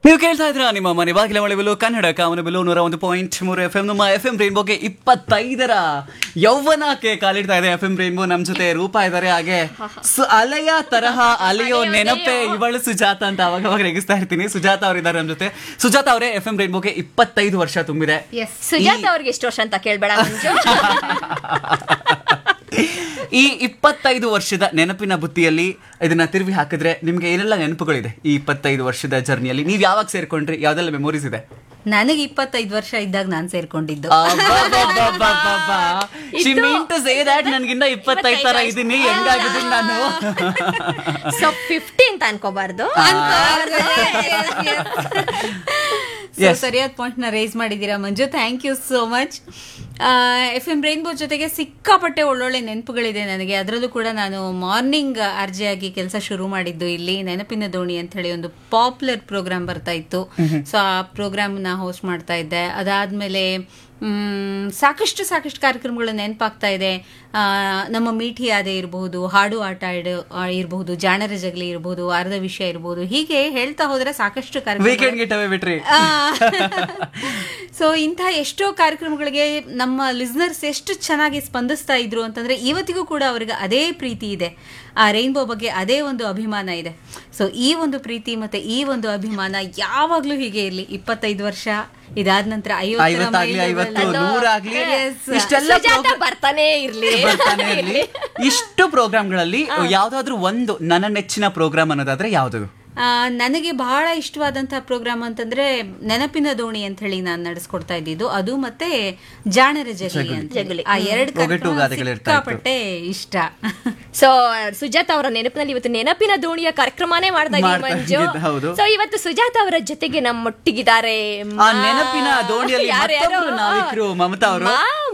ನೀವು ಕೇಳ್ತಾ ಇದ್ರ ನಿಮ್ಮ ಮನೆ ಬಾಗಿಲ ಒಳಬಿಲು ಕನ್ನಡ ಕಾಮನಬಿಲು ನೂರ ಒಂದು ಪಾಯಿಂಟ್ ಮೂರು ಎಫ್ ಎಂ ನಮ್ಮ ಎಫ್ ಎಂ ರೈನ್ಬೋಗೆ ಇಪ್ಪತ್ತೈದರ ಯೌವನಕ್ಕೆ ಕಾಲಿಡ್ತಾ ಇದೆ ಎಫ್ ಎಂ ರೈನ್ಬೋ ನಮ್ ಜೊತೆ ರೂಪ ಇದ್ದಾರೆ ಹಾಗೆ ಸು- ಅಲೆಯ ತರಹ ಅಲೆಯೋ ನೆನಪೆ ಇವಳು ಸುಜಾತ ಅಂತ ಅವಾಗ ಅವಾಗ ರೆಗಿಸ್ತಾ ಇರ್ತೀನಿ ಸುಜಾತ ಅವರಿದ್ದಾರೆ ನಮ್ಮ ಜೊತೆ ಸುಜಾತ ಅವರೇ ಎಫ್ ಎಂ ರೈನ್ಬೋಗೆ ಇಪ್ಪತ್ತೈದು ವರ್ಷ ತುಂಬಿದೆ ಸುಜಾತ ಅವ್ರಿಗೆ ಎಷ್ಟು ವರ್ಷ ಅಂತ ಕೇಳ್ಬೇಡ ಮಂಜು ಈ ಇಪ್ಪತ್ತೈದು ವರ್ಷದ ನೆನಪಿನ ಬುತ್ತಿಯಲ್ಲಿ ಇದನ್ನ ತಿರುವಿ ಹಾಕಿದ್ರೆ ನಿಮ್ಗೆ ಏನೆಲ್ಲ ನೆನಪುಗಳಿದೆ ಈ ಇಪ್ಪತ್ತೈದು ವರ್ಷದ ಜರ್ನಿಯಲ್ಲಿ ನೀವ್ ಯಾವಾಗ ಸೇರ್ಕೊಂಡ್ರಿ ಯಾವ್ದೆಲ್ಲ ಮೆಮೊರೀಸ್ ಇದೆ ನನಗೆ ಇಪ್ಪತ್ತೈದು ವರ್ಷ ಇದ್ದಾಗ ನಾನು ಸೇರ್ಕೊಂಡಿದ್ದು ಶಿ ಮೀನ್ ಟು ಸೇ ದಟ್ ನನ್ಗಿನ್ನ ಇಪ್ಪತ್ತೈದು ತರ ಇದೀನಿ ಹೆಂಗಾಗಿದ್ದೀನಿ ನಾನು ಸೊ ಫಿಫ್ಟಿ ಅಂತ ಅನ್ಕೋಬಾರ್ದು So, ಸರಿಯಾದ ಪಾಯಿಂಟ್ ನ ರೇಸ್ ಮಾಡಿದ್ದೀರಾ Manju thank you so much F M rainbow ಜೊತೆಗೆ ಸಿಕ್ಕಾಪಟ್ಟೆ ಒಳ್ಳೊಳ್ಳೆ ನೆನಪುಗಳಿದೆ ನನಗೆ ಅದರಲ್ಲೂ ಕೂಡ ನಾನು ಮಾರ್ನಿಂಗ್ ಆಗಿ ಕೆಲಸ ಶುರು ಮಾಡಿದ್ದು ಇಲ್ಲಿ ನೆನಪಿನ ದೋಣಿ ಅಂತ ಹೇಳಿ ಒಂದು ಪಾಪ್ಯುಲರ್ ಪ್ರೋಗ್ರಾಮ್ ಬರ್ತಾ ಇತ್ತು ಸೊ ಆ ಪ್ರೋಗ್ರಾಮ್ ನ ಹೋಸ್ಟ್ ಮಾಡ್ತಾ ಇದ್ದೆ ಅದಾದ್ಮೇಲೆ ಮ್, ಸಾಕಷ್ಟು ಸಾಕಷ್ಟು ಕಾರ್ಯಕ್ರಮಗಳು ನೆನಪಾಗ್ತಾ ಇದೆ ಆ, ನಮ್ಮ ಮೀಠಿ ಯಾದೆ ಇರಬಹುದು ಹಾಡು ಆಟ ಆಡ- ಆ, ಇರಬಹುದು ಜಾಣರ ಜಗಲಿ ಇರಬಹುದು ವಾರದ ವಿಷಯ ಇರಬಹುದು ಹೀಗೆ ಹೇಳ್ತಾ ಹೋದ್ರೆ ಸಾಕಷ್ಟು ಕಾರ್ಯಕ್ರಮ ವೀಕೆಂಡ್ ಗೆಟ್ ಅವೇ ಬಿಟ್ರಿ ಸೊ ಇಂಥ ಎಷ್ಟೋ ಕಾರ್ಯಕ್ರಮಗಳಿಗೆ ನಮ್ಮ ಲಿಸ್ನರ್ಸ್ ಎಷ್ಟು ಚೆನ್ನಾಗಿ ಸ್ಪಂದಿಸ್ತಾ ಇದ್ರು ಅಂತಂದ್ರೆ ಇವತ್ತಿಗೂ ಕೂಡ ಅವ್ರಿಗೆ ಅದೇ ಪ್ರೀತಿ ಇದೆ ಆ ರೈನ್ಬೋ ಬಗ್ಗೆ ಅದೇ ಒಂದು ಅಭಿಮಾನ ಇದೆ ಸೊ ಈ ಒಂದು ಪ್ರೀತಿ ಮತ್ತೆ ಈ ಒಂದು ಅಭಿಮಾನ ಯಾವಾಗ್ಲೂ ಹೀಗೆ ಇರ್ಲಿ ಇಪ್ಪತ್ತೈದು ವರ್ಷ ಇದಾದ ನಂತರ ಐವತ್ತರ ಐವತ್ತಾಗ್ಲಿ ಮೈಲಿಗಲ್ಲು- ಐವತ್ತು ನೂರಾಗ್ಲಿ Yes. ಇಷ್ಟೆಲ್ಲ ಸುಜಾತ program- ಬರ್ತಾನೆ ಇರ್ಲಿ ಬರ್ತಾನೆ ಇರ್ಲಿ ಇಷ್ಟು ಪ್ರೋಗ್ರಾಮ್ಗಳಲ್ಲಿ ಯಾವ್ದಾದ್ರು ಒಂದು ನನ್ನ ನೆಚ್ಚಿನ ಪ್ರೋಗ್ರಾಮ್ ಅನ್ನೋದಾದ್ರೆ ಯಾವ್ದು ಆ, ನನಗೆ ಬಹಳ ಇಷ್ಟವಾದಂತಹ ಪ್ರೋಗ್ರಾಮ್ ಅಂತಂದ್ರೆ ನೆನಪಿನ ದೋಣಿ ಅಂತ ಹೇಳಿ ನಾನು ನಡೆಸ್ಕೊಡ್ತಾ ಇದ್ದಿದ್ದು ಅದು ಮತ್ತೆ ಜಾಣರ ಜಗಲಿ ಅಂತ ಹೇಳಿ. ಆ ಎರಡು ಒಗಟು ಗಾದೆಗಳು ಇರ್ತಾ ಇತ್ತು. ಸಿಕ್ಕಾಪಟ್ಟೆ ಇಷ್ಟ ಸೊ ಸುಜಾತ ಅವರ ನೆನಪಿನಲ್ಲಿ ಇವತ್ತು ನೆನಪಿನ ದೋಣಿಯ ಕಾರ್ಯಕ್ರಮನೇ ಮಾಡ್ತಾ ಇದೀವಿ ಮಾಡ್ತಾ ಮಂಜು ಇದ್ದಿದ್ದು, ಹೌದು. ಸೊ ಇವತ್ತು ಸುಜಾತ ಅವರ ಜೊತೆಗೆ ನಮ್ಮೊಟ್ಟಿಗಿದ್ದಾರೆ ಆ ನೆನಪಿನ ದೋಣಿಯಲ್ಲಿ ಮತ್ತೊಬ್ರು ನಾವಿಕರು ಮಮತಾ ಅವರು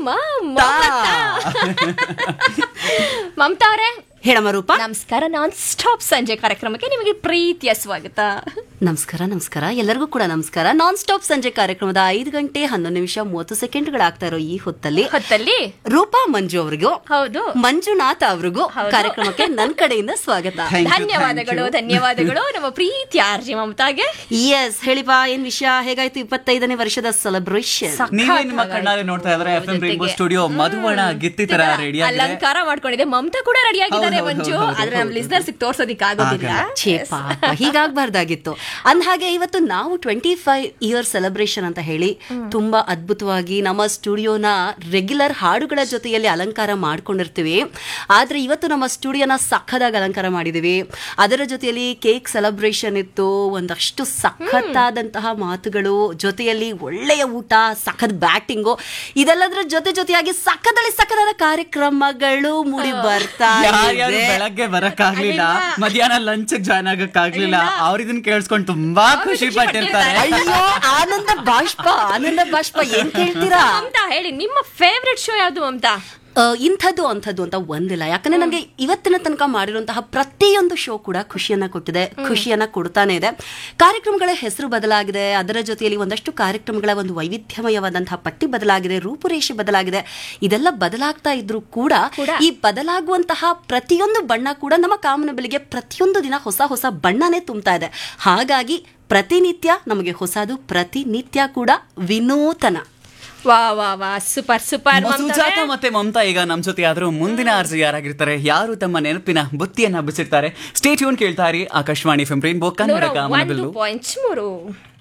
ಮಮತಾ ಅವರೇ ಹೇಳಮ್ಮ ರೂಪ ನಮಸ್ಕಾರ ನಾನ್ ಸ್ಟಾಪ್ ಸಂಜೆ ಕಾರ್ಯಕ್ರಮಕ್ಕೆ ನಿಮಗೆ ಪ್ರೀತಿಯ ಸ್ವಾಗತ ನಮಸ್ಕಾರ ನಮಸ್ಕಾರ ಎಲ್ಲರಿಗೂ ಕೂಡ ನಮಸ್ಕಾರ ನಾನ್ ಸ್ಟಾಪ್ ಸಂಜೆ ಕಾರ್ಯಕ್ರಮದ ಐದು ಗಂಟೆ ಹನ್ನೊಂದು ನಿಮಿಷ ಮೂವತ್ತು ಸೆಕೆಂಡ್ಗಳಾಗ್ತಾ ಇರೋ ಈ ಹೊತ್ತಲ್ಲಿ ಹೊತ್ತಲ್ಲಿ ರೂಪಾ ಮಂಜು ಅವರಿಗೂ ಹೌದು ಮಂಜುನಾಥ್ ಅವ್ರಿಗೂ ಕಾರ್ಯಕ್ರಮಕ್ಕೆ ನನ್ ಕಡೆಯಿಂದ ಸ್ವಾಗತ Thank you, ಧನ್ಯವಾದಗಳು thank you. ಧನ್ಯವಾದಗಳು ನಮ್ಮ ಪ್ರೀತಿ ಆರ್ಜಿ ಮಮತಾಗೆ ಎಸ್ ಹೇಳಿಪಾ ಏನ್ ವಿಷಯ ಹೇಗಾಯ್ತು ಇಪ್ಪತ್ತೈದನೇ ವರ್ಷದ ಸೆಲೆಬ್ರೇಷನ್ ನೀವೇ ನಿಮ್ಮ ಕಣ್ಣಾರೆ ನೋಡ್ತಾ ಇದ್ರೆ ಎಫ್ ಎಂ ರೈನ್ಬೋ ಸ್ಟುಡಿಯೋ ಮಧುವಣ ಗಿತ್ತಿ ತರ ರೆಡಿ ಆಗಿದೆ ಅಲಂಕಾರ ಮಾಡ್ಕೊಂಡಿದೆ ಮಮತಾ ಕೂಡ ರೆಡಿ ಆಗಿದ್ದಾರೆ ಹೌದು, ಹೌದು, ಮಂಜು ಹೌದು, ಆದ್ರೆ ನಮ್ ಲಿಸ್ನರ್ಸ್ ತೋರ್ಸೋದಿಕ್ ಆಗೋದಿಲ್ಲ ಛೇ ಪಾಪ ಹೀಗಾಗ್ಬಾರ್ದಾಗಿತ್ತು ಅಂದ್ಹಾಗೆ ಇವತ್ತು ನಾವು ಟ್ವೆಂಟಿ ಫೈವ್ ಇಯರ್ ಸೆಲೆಬ್ರೇಷನ್ ಅಂತ ಹೇಳಿ ತುಂಬಾ ಅದ್ಭುತವಾಗಿ ನಮ್ಮ ಸ್ಟುಡಿಯೋನ ರೆಗ್ಯುಲರ್ ಹಾಡುಗಳ ಜೊತೆಯಲ್ಲಿ ಅಲಂಕಾರ ಮಾಡ್ಕೊಂಡಿರ್ತೀವಿ ಆದ್ರೆ ಇವತ್ತು ನಮ್ಮ ಸ್ಟುಡಿಯೋನ ಸಖದಾಗಿ ಅಲಂಕಾರ ಮಾಡಿದೀವಿ ಅದರ ಜೊತೆಯಲ್ಲಿ ಕೇಕ್ ಸೆಲೆಬ್ರೇಷನ್ ಇತ್ತು ಒಂದಷ್ಟು ಸಖತ್ತಾದಂತಹ ಮಾತುಗಳು ಜೊತೆಯಲ್ಲಿ ಒಳ್ಳೆಯ ಊಟ ಸಖತ್ ಬ್ಯಾಟಿಂಗು ಇದೆಲ್ಲದರ ಜೊತೆ ಜೊತೆಯಾಗಿ ಸಖದಲ್ಲಿ ಸಖದಾದ ಕಾರ್ಯಕ್ರಮಗಳು ಮೂಡಿ ಬರ್ತಾ ಯಾರ್ಯಾರು ಇದೆ ಬೆಳಗ್ಗೆ ಬರಕ್ಕಾಗ್ಲಿಲ್ಲ ಮಧ್ಯಾಹ್ನ ಲಂಚ್ ಜಾಯ್ನ್ ಆಗಕ್ಕಾಗ್ಲಿಲ್ಲ ಅವ್ರ ಇದನ್ನ ಕೇಳಿಸ್ಕೊಂಡು ತುಂಬಾ ಖುಷಿ ಪಟ್ಟಿರ್ತಾರೆ ಅಯ್ಯೋ ಆನಂದ ಬಾಷ್ಪ ಆನಂದ ಬಾಷ್ಪ ಏನ್ ಕೇಳ್ತೀರಾ ಮಮತಾ ಹೇಳಿ ನಿಮ್ಮ ಫೇವ್ರೆಟ್ ಶೋ ಯಾವ್ದು ಮಮತಾ ಆ, ಇಂಥದ್ದು ಅಂಥದ್ದು ಅಂತ ಒಂದಿಲ್ಲ ಯಾಕಂದ್ರೆ ನನಗೆ ಇವತ್ತಿನ ತನಕ ಮಾಡಿರುವಂತಹ ಪ್ರತಿಯೊಂದು ಶೋ ಕೂಡ ಖುಷಿಯನ್ನ ಕೊಟ್ಟಿದೆ ಖುಷಿಯನ್ನ ಕೊಡ್ತಾನೆ ಇದೆ ಕಾರ್ಯಕ್ರಮಗಳ ಹೆಸರು ಬದಲಾಗಿದೆ ಅದರ ಜೊತೆಯಲ್ಲಿ ಒಂದಷ್ಟು ಕಾರ್ಯಕ್ರಮಗಳ ಒಂದು ವೈವಿಧ್ಯಮಯವಾದಂತಹ ಪಟ್ಟಿ ಬದಲಾಗಿದೆ ರೂಪುರೇಷೆ ಬದಲಾಗಿದೆ ಇದೆಲ್ಲ ಬದಲಾಗ್ತಾ ಇದ್ರೂ ಕೂಡ ಈ ಬದಲಾಗುವಂತಹ ಪ್ರತಿಯೊಂದು ಬಣ್ಣ ಕೂಡ ನಮ್ಮ ಕಾಮನ ಬೆಲೆಗೆ ಪ್ರತಿಯೊಂದು ದಿನ ಹೊಸ ಹೊಸ ಬಣ್ಣನೇ ತುಂಬ್ತಾ ಇದೆ ಹಾಗಾಗಿ ಪ್ರತಿನಿತ್ಯ ನಮಗೆ ಹೊಸದು ಪ್ರತಿನಿತ್ಯ ಕೂಡ ವಿನೂತನ ವಾ ವಾ ವಾ ಸೂಪರ್ ಸೂಪರ್ ಸುಜಾತ ಮತ್ತೆ ಮಮತಾ ಈಗ ನಮ್ ಜೊತೆ ಆದ್ರೂ ಮುಂದಿನ ಅರ್ಜಿ ಯಾರಾಗಿರ್ತಾರೆ ಯಾರು ತಮ್ಮ ನೆನಪಿನ ಬುತ್ತಿಯನ್ನ ಹಬ್ಬಿಸಿರ್ತಾರೆ ಸ್ಟೇಟ್ ಯೂನ್ ಕೇಳ್ತಾರಿ Akashvani F M rainbow Kannada ಒಂದು ಕಾಮನಬಿಲ್ಲು ಪಾಯಿಂಟ್ ಮೂರು